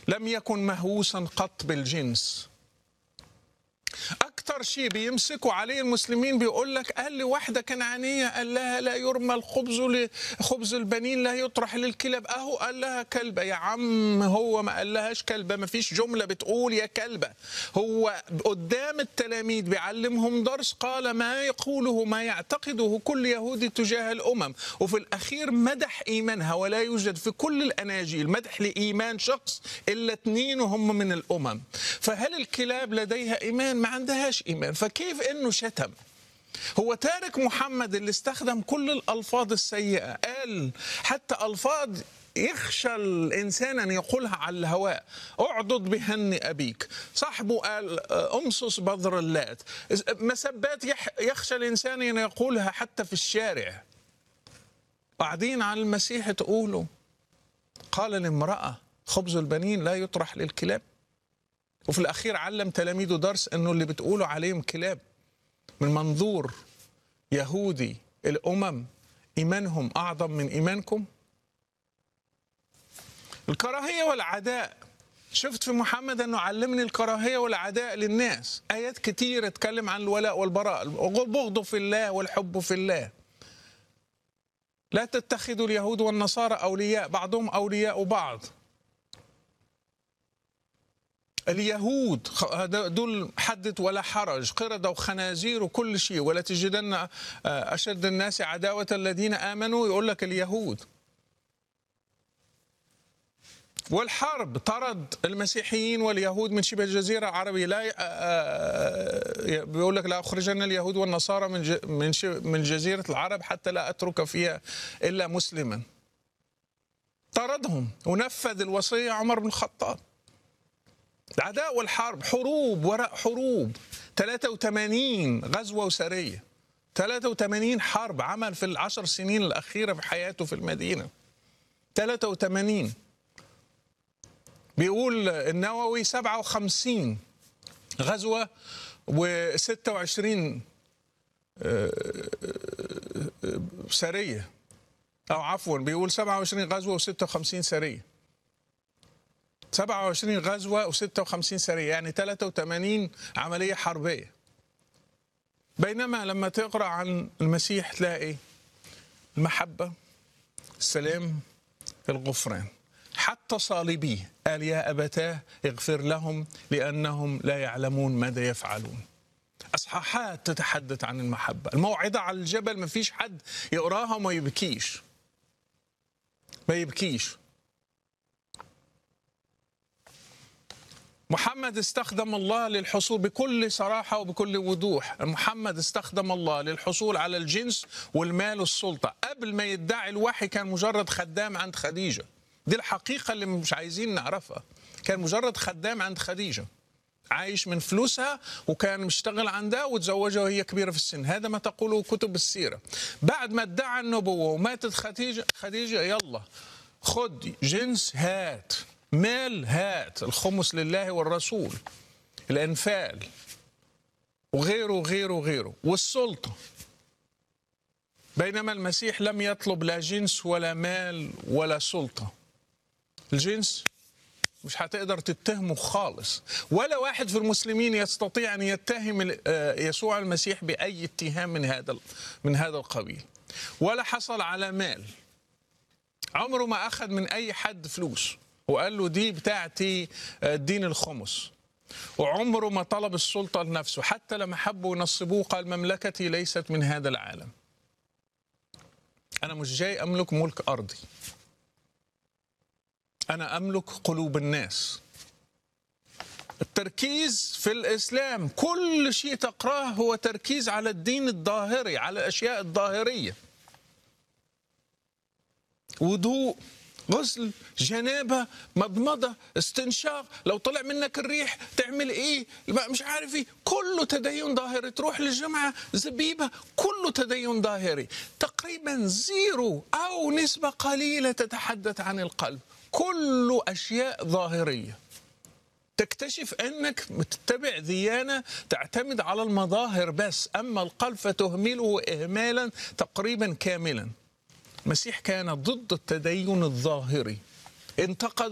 لم يكن مهووسا قط بالجنس اكتر شيء بيمسكوا عليه المسلمين بيقول لك قال لي واحده كنعانيه قال لها لا يرمى الخبز ل- خبز البنين لا يطرح للكلاب اهو قال لها كلبه يا عم هو ما قال لهاش كلبه ما فيش جمله بتقول يا كلبه هو قدام التلاميذ بيعلمهم درس قال ما يقوله ما يعتقده كل يهودي تجاه الامم وفي الاخير مدح ايمانها ولا يوجد في كل الاناجيل مدح لايمان شخص الا اثنين وهم من الامم فهل الكلاب لديها ايمان ما عندهاش ايمان فكيف انه شتم هو تارك محمد اللي استخدم كل الالفاظ السيئه قال حتى الفاظ يخشى الانسان ان يقولها على الهواء اعضد بهن ابيك صاحبه قال امصص بذر اللات مسبات يح- يخشى الانسان ان يقولها حتى في الشارع قاعدين على المسيح تقولوا قال لامراه خبز البنين لا يطرح للكلاب وفي الاخير علم تلاميذه درس انه اللي بتقولوا عليهم كلاب من منظور يهودي الامم ايمانهم اعظم من ايمانكم الكراهيه والعداء شفت في محمد انه علمني الكراهيه والعداء للناس ايات كتير اتكلم عن الولاء والبراء البغض في الله والحب في الله لا تتخذوا اليهود والنصارى اولياء بعضهم اولياء بعض اليهود خ- هذا- دول حدث ولا حرج قردة وخنازير وكل شيء ولا تجدن آه، أشد الناس عداوة الذين آمنوا يقول لك اليهود والحرب طرد المسيحيين واليهود من شبه الجزيرة العربية لا ي- آه، بيقول لك لا أخرجن اليهود والنصارى من ج- من ش- من جزيرة العرب حتى لا أترك فيها إلا مسلما طردهم ونفذ الوصية عمر بن الخطاب العداء والحرب حروب وراء حروب 83 غزوة وسرية 83 حرب عمل في العشر سنين الأخيرة في حياته في المدينة 83 بيقول النووي 57 غزوة و26 سرية أو عفوا بيقول 27 غزوة و56 سرية 27 غزوة و56 سرية يعني 83 عملية حربية بينما لما تقرأ عن المسيح تلاقي المحبة السلام الغفران حتى صالبيه قال يا أبتاه اغفر لهم لأنهم لا يعلمون ماذا يفعلون أصحاحات تتحدث عن المحبة الموعظة على الجبل ما فيش حد يقراها وما يبكيش ما يبكيش محمد استخدم الله للحصول بكل صراحة وبكل وضوح محمد استخدم الله للحصول على الجنس والمال والسلطة قبل ما يدعي الوحي كان مجرد خدام عند خديجة دي الحقيقة اللي مش عايزين نعرفها كان مجرد خدام عند خديجة عايش من فلوسها وكان مشتغل عندها وتزوجها وهي كبيرة في السن هذا ما تقوله كتب السيرة بعد ما ادعى النبوة وماتت خديجة, خديجة يلا خد جنس هات مال هات الخمس لله والرسول الانفال وغيره وغيره وغيره والسلطه بينما المسيح لم يطلب لا جنس ولا مال ولا سلطه الجنس مش هتقدر تتهمه خالص ولا واحد في المسلمين يستطيع ان يتهم آه، يسوع المسيح باي اتهام من هذا من هذا القبيل ولا حصل على مال عمره ما اخذ من اي حد فلوس وقال له دي بتاعتي آه، الدين الخمس وعمره ما طلب السلطه لنفسه حتى لما حبوا ينصبوه قال مملكتي ليست من هذا العالم انا مش جاي املك ملك ارضي انا املك قلوب الناس التركيز في الاسلام كل شيء تقراه هو تركيز على الدين الظاهري على الاشياء الظاهريه وضوء غسل جنابه مضمضه استنشاق لو طلع منك الريح تعمل ايه لا مش عارف ايه كله تدين ظاهري تروح للجمعه زبيبه كله تدين ظاهري تقريبا زيرو او نسبه قليله تتحدث عن القلب كله اشياء ظاهريه تكتشف انك بتتبع ديانه تعتمد على المظاهر بس اما القلب فتهمله اهمالا تقريبا كاملا المسيح كان ضد التدين الظاهري انتقد